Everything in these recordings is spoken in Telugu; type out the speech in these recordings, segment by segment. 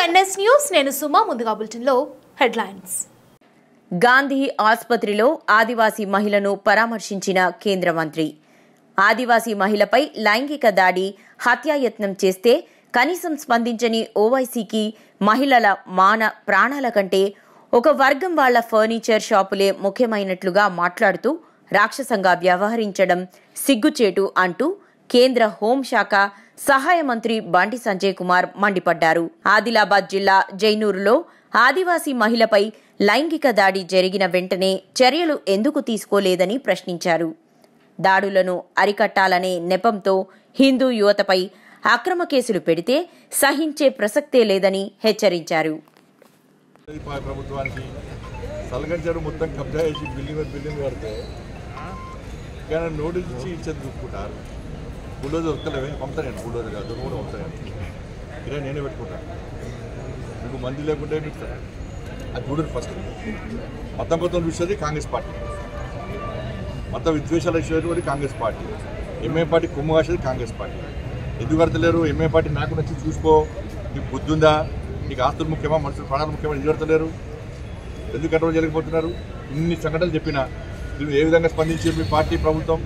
ఎన్ఎస్ న్యూస్ నేను సుమా ముందుగా బులెటిన్లో హెడ్లైన్స్ గాంధీ ఆసుపత్రిలో ఆదివాసీ మహిళను పరామర్శించిన కేంద్ర మంత్రి ఆదివాసీ మహిళపై లైంగిక దాడి హత్యాయత్నం చేస్తే కనీసం స్పందించని ఓవైసీకి మహిళల మాన ప్రాణాల కంటే ఒక వర్గం వాళ్ల ఫర్నిచర్ షాపులే ముఖ్యమైనట్లుగా మాట్లాడుతూ రాక్షసంగా వ్యవహరించడం సిగ్గుచేటు అంటూ కేంద్ర హోంశాఖ సహాయ మంత్రి బండి సంజయ్ కుమార్ మండిపడ్డారు ఆదిలాబాద్ జిల్లా జైనూరులో ఆదివాసీ మహిళపై లైంగిక దాడి జరిగిన వెంటనే చర్యలు ఎందుకు తీసుకోలేదని ప్రశ్నించారు దాడులను అరికట్టాలనే నెపంతో హిందూ యువతపై అక్రమ కేసులు పెడితే సహించే ప్రసక్తే లేదని హెచ్చరించారు ఈ పా- ప్రభుత్వానికి సలగంచారు మొత్తం కబ్జా చేసి బిల్డింగ్ మీద బిల్డింగ్ కడితే కానీ నోటీస్ ఇచ్చి ఇచ్చేది చూసుకుంటారు బుల్డోజర్ దొరకలేవే పంపుతాను నేను బుల్డోజర్ కాదు దొరక కూడా పంపుతాను ఇదే నేనే పెట్టుకుంటాను మీకు మంది లేకుంటే మీకు సరే. అది చూడరు ఫస్ట్ మతం కొత్త చూసేది కాంగ్రెస్ పార్టీ మత విద్వేషాలు ఇచ్చేది కాంగ్రెస్ పార్టీ ఎంఏ పార్టీ కొమ్ము కాసేది కాంగ్రెస్ పార్టీ ఎందుకు కడతలేరు ఎంఏ పార్టీ నాకు నచ్చి చూసుకో నీకు బుద్ధి ఉందా నీకు ఆస్తులు ముఖ్యమా మనుషులు ప్రాణాలు ముఖ్యమా ఎందుకు కడతలేరు ఎందుకు కంట్రోల్ చేయలేకపోతున్నారు ఇన్ని సంఘటనలు చెప్పినా మీరు ఏ విధంగా స్పందించారు మీ పార్టీ ప్రభుత్వం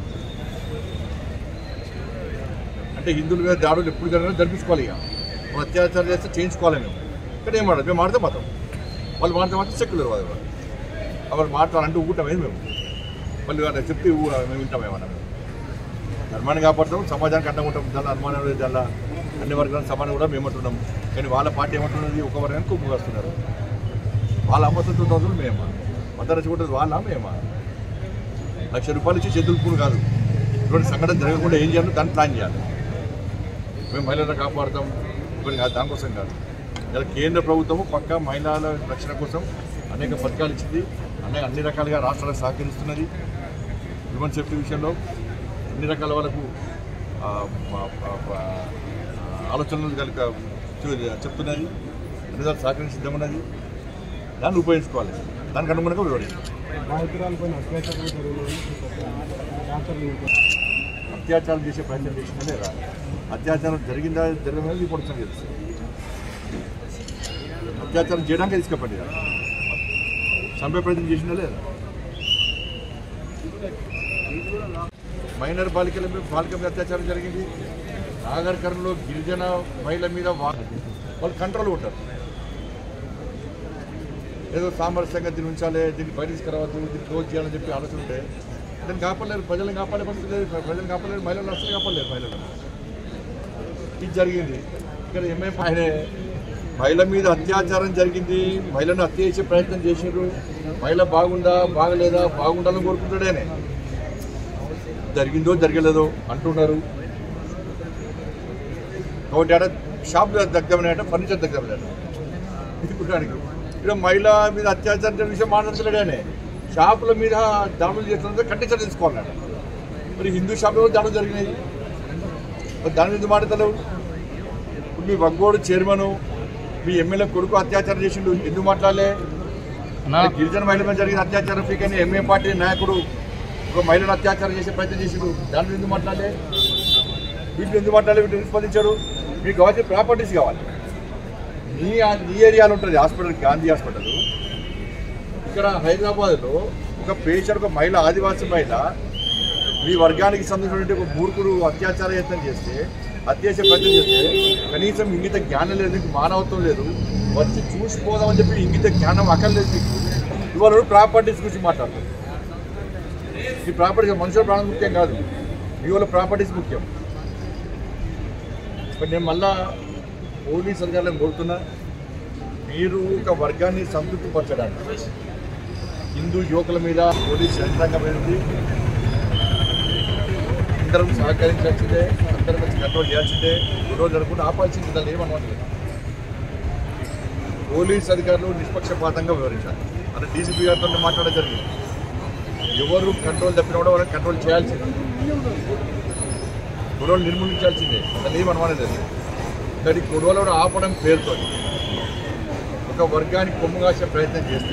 అంటే హిందువుల మీద దాడులు ఎప్పుడు జరిగినా జరిపించుకోవాలి ఇక వాళ్ళు అత్యాచారం చేస్తే చేయించుకోవాలి మేము ఇక్కడ ఏం మాడదు మేము మాడితే మతం వాళ్ళు మాడితే మాత్రం సెక్యులర్ వాళ్ళు వాళ్ళు మాట్లాడాలంటే ఊటామే మేము మళ్ళీ వాళ్ళు చెప్తే ఊ- మేము వింటాం ఏమన్నా మేము ధర్మాన్ని కాపాడతాం సమాజానికి అడ్డం ఉంటాం దాని అనుమానం లేదు దానిలో అన్ని వర్గాలను సమానం కూడా మేము అంటున్నాం కానీ వాళ్ళ పార్టీ ఏమంటున్నది ఒక వర్గానికి కుమ్ము వస్తున్నారు వాళ్ళ అమ్మతో టూ థౌసండ్ మేమా మత రచ్చగొట్టేది వాళ్ళ మేమా లక్ష రూపాయలు ఇచ్చి చేతులు పూలు కాదు ఇటువంటి సంఘటన జరగకుండా ఏం చేయాలో దాన్ని ప్లాన్ చేయాలి మేము మహిళలను కాపాడుతాం ఇవన్నీ కాదు దానికోసం కాదు ఇలా కేంద్ర ప్రభుత్వము పక్కా మహిళల రక్షణ కోసం అనేక పథకాలు ఇచ్చింది అనేక అన్ని రకాలుగా రాష్ట్రాలకు సహకరిస్తున్నది హ్యూమన్ సేఫ్టీ విషయంలో అన్ని రకాల వాళ్ళకు ఆ, మా- మా- మా ఆలోచనలు కనుక చెప్తున్నది అన్ని దాన్ని సహకరించి సిద్ధమున్నది దాన్ని ఉపయోగించుకోవాలి దానికి అనుగుణంగా వివరించాలి బాధితురాలపైన అత్యాచారాలు జరిగినాయి డాక్టర్లు అత్యాచారం చేసే ప్రయత్నం చేసినా లేదా అత్యాచారం జరిగిందా జరగలేదు ఇప్పుడు వచ్చాను తెలుసు అత్యాచారం చేయడానికి తీసుకపోండి కదా చంపే ప్రయత్నం చేసినా లేదా మైనర్ బాలికల మీద బాలిక మీద అత్యాచారం జరిగింది నాగరికరణలో గిరిజన మహిళ మీద వా- వాళ్ళు కంట్రోల్ ఉంటారు ఏదో సామరస్యంగా దీన్ని ఉంచాలి దీన్ని బయట తీసుకురావద్దు దీన్ని క్లోజ్ చేయాలని చెప్పి ఆలోచన ఉంటే దాన్ని కాపాడలేరు ప్రజలను కాపాడే పరిస్థితి లేదు ప్రజలను కాపాడలేరు మహిళలు అసలు కాపాడలేరు మహిళలు ఇది జరిగింది ఇక్కడ ఎంఏ ఆయనే మహిళ మీద అత్యాచారం జరిగింది మహిళను హత్య చేసే ప్రయత్నం చేశారు మహిళ బాగుందా బాగలేదా బాగుండాలని కోరుకుంటాడేనే జరిగిందో జరగలేదో అంటున్నారు కాబట్టి ఆడ షాప్ దగ్గర ఫర్నిచర్ దగ్గర తీసుకోవడానికి ఇక్కడ మహిళ మీద అత్యాచారం జరిగిన విషయం మాట్లాడలేడనే షాపుల మీద దాడులు చేస్తున్నది కట్టించడం తీసుకోవాలన్నాడు మరి హిందూ షాపులో కూడా దాడులు జరిగినాయి మరి దాని మీద మాట్లాడలేవు ఇప్పుడు మీ వగ్గోడు చైర్మన్ మీ ఎమ్మెల్యే కొడుకు అత్యాచారం చేసిండు ఎందుకు మాట్లాడలే మరి గిరిజన మహిళ మీద జరిగిన అత్యాచారం ఫీకని ఎంఏ పార్టీ నాయకుడు ఒక మహిళను అత్యాచారం చేసే ప్రయత్నం చేసిండు దాని మీద ఎందుకు మాట్లాడలే వీటిని ఎందుకు మాట్లాడలే వీటిని ఎందుకు స్పందించారు మీకు కావాల్సిన ప్రాపర్టీస్ కావాలి మీ మీ ఏరియాలో ఉంటుంది హాస్పిటల్ గాంధీ హాస్పిటల్ ఇక్కడ హైదరాబాద్లో ఒక పేషెంట్ ఒక మహిళ ఆదివాసీ మహిళ మీ వర్గానికి సంబంధించినటువంటి ఒక మూర్ఖుడు అత్యాచార యత్నం చేస్తే అత్యాచార ప్రయత్నం చేస్తే కనీసం ఇంగిత జ్ఞానం లేదు మీకు మానవత్వం లేదు వచ్చి చూసిపోదామని చెప్పి ఇంగిత జ్ఞానం అక్కర్లేదు మీకు ఇవాళ ప్రాపర్టీస్ గురించి మాట్లాడుతుంది ఈ ప్రాపర్టీస్ మనుషుల ప్రాణం ముఖ్యం కాదు మీ వాళ్ళ ప్రాపర్టీస్ ముఖ్యం ఇప్పుడు నేను మళ్ళా పోలీస్ అధికారులను కోరుతున్నా మీరు ఒక వర్గాన్ని సంతృప్తిపరచడానికి హిందూ యువకుల మీద పోలీస్ యంత్రాంగం అనేది అందరం సహకరించాల్సిందే అందరం వచ్చి కంట్రోల్ చేయాల్సిందే రోజు జరగకుండా ఆపాల్సింది దాన్ని ఏమనట్లేదు పోలీస్ అధికారులు నిష్పక్షపాతంగా వివరించాలి అంటే డీసీపీ గారితో మాట్లాడడం జరిగింది ఎవరు కంట్రోల్ తప్పినా కూడా వాళ్ళని కంట్రోల్ చేయాల్సిందే గొడవలు నిర్మూలించాల్సిందే దాన్ని ఏమనలేదు దాని గొడవలను ఆపడం పేరుతో ఒక వర్గానికి కొమ్ము కాసే ప్రయత్నం చేస్తే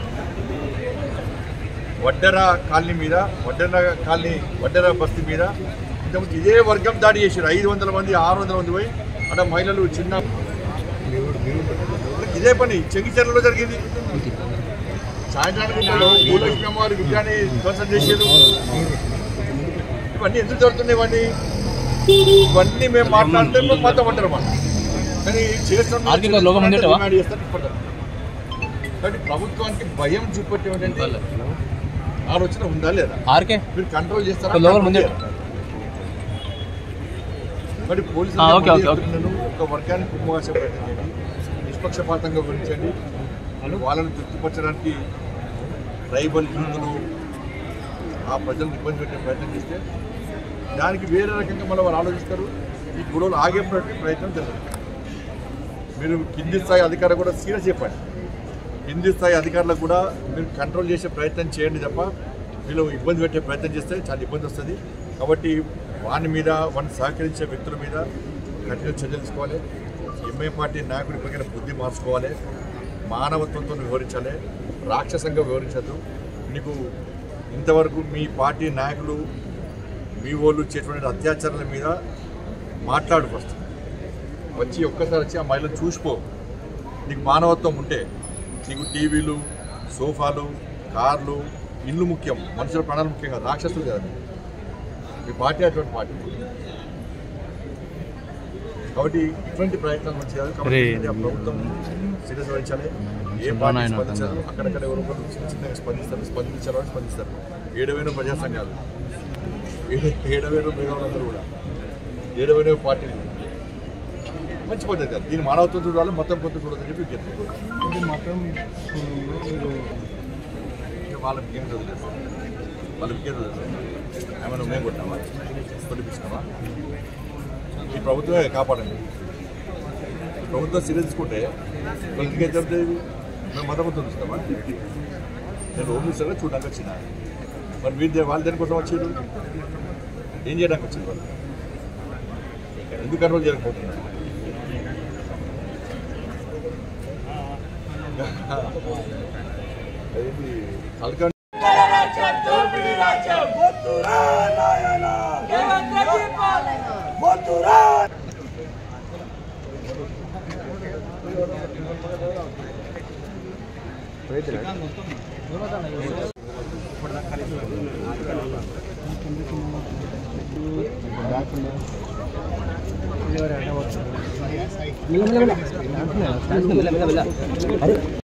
వడ్డెర కాలనీ మీద వడ్డెర కాలనీ వడ్డెర బస్తీ మీద ఇంతకుముందు ఇదే వర్గం దాడి చేశారు ఐదు వందల మంది ఆరు వందల మంది పోయి అక్కడ మహిళలు చిన్న ఇదే పని చెంగిచెర్లలో జరిగింది సాయంత్రానికి ఉంటాడు భూలక్ష్మి అమ్మవారి విగ్రహాన్ని ధ్వంసం చేసేది ఇవన్నీ ఎందుకు జరుగుతున్నాయి ఇవన్నీ ఇవన్నీ మేము మాట్లాడితే మేము మొత్తం అంటారు మనం కానీ చేస్తున్నాం ఆర్కే గారు లోగో ముందట వా? డిమాండ్ చేస్తారు ఇప్పటిదాకా. కాబట్టి ప్రభుత్వానికి భయం చూపెట్టే ఏంటంటే ఆలోచన ఉందా లేదా ఆర్కే మీరు కంట్రోల్ చేస్తారా ఒక లోగో కంట్రోల్ ముందే. చేయరా? మరి పోలీసులు ఆ, ఓకే, ఓకే, ఓకే. చెప్తున్నాను, ఒక వర్గానికి ఉపవాసం పెట్టండి నిష్పక్షపాతంగా గురించండి వాళ్ళని తృప్తిపరచడానికి ట్రైబల్ హిందువులు ఆ ప్రజలను ఇబ్బంది పెట్టే ప్రయత్నం చేస్తే దానికి వేరే రకంగా మళ్ళీ వాళ్ళు ఆలోచిస్తారు ఈ గొడవలు ఆగే ప్ర- ప్రయత్నం జరుగుతుంది మీరు కింది స్థాయి అధికారులు కూడా సీరియస్ చెప్పండి కింది స్థాయి అధికారులకు కూడా మీరు కంట్రోల్ చేసే ప్రయత్నం చేయండి తప్ప వీళ్ళు ఇబ్బంది పెట్టే ప్రయత్నం చేస్తే చాలా ఇబ్బంది వస్తుంది కాబట్టి వాని మీద వాడిని సహకరించే వ్యక్తుల మీద కఠిన చర్యలు తీసుకోవాలి ఎంఐ పార్టీ నాయకుడి పైన బుద్ధి మార్చుకోవాలి మానవత్వంతో వివరించాలి రాక్షసంగా వివరించద్దు మీకు ఇంతవరకు మీ పార్టీ నాయకులు మీ వాళ్ళు చేసినటువంటి అత్యాచారాల మీద మాట్లాడు ఫస్ట్ వచ్చి ఒక్కసారి వచ్చి ఆ మహిళను చూసిపో నీకు మానవత్వం ఉంటే నీకు టీవీలు సోఫాలు కార్లు ఇల్లు ముఖ్యం మనుషుల ప్రాణాలు ముఖ్యం కాదు రాక్షసులు కాదు మీ పార్టీ అటువంటి పార్టీ కాబట్టి ఇటువంటి ప్రయత్నాలు మంచి కాదు కాబట్టి రే. ఆ ప్రభుత్వం సీరియస్ వహించాలి ఏ చంద్రబాబు పార్టీ నాయుడు స్పందించారు అక్కడక్కడ ఎవరో ఒకరు చిన్న చిన్నగా స్పందిస్తారు స్పందించారు అని స్పందిస్తారు ఏడవైన ప్రజా సంఘాలు ఏడు- ఏడవైన మేధావులందరూ కూడా ఏడవైన పార్టీలు మంచి పద్ధతి కాదు దీని మానవత్వం చూడాలి మొత్తం కొంత చూడాలని చెప్పి విజ్ఞప్తి ఇది మతం కులంలో మీరు ఇక వాళ్ళకి ఏం చదువులేదు వాళ్ళకి ఏం చదువులేదు ఏమైనా మేము కొట్టామా కొట్టిపించినామా ఈ ప్రభుత్వమే కాపాడండి ఈ ప్రభుత్వం సీరియస్ తీసుకుంటే ఎందుకు ఏం జరుగుతుంది మేము మతమతం చూస్తామా నేను హోమ్ మినిస్టర్గా చూడడానికి వచ్చిన మరి మీరు దే- వాళ్ళు దేనికోసం వచ్చారు ఏం చేయడానికి వచ్చారు వాళ్ళు ఎందుకు కంట్రోల్ చేయకపోతున్నారు అదేంటి తలకాయ బ్యాక్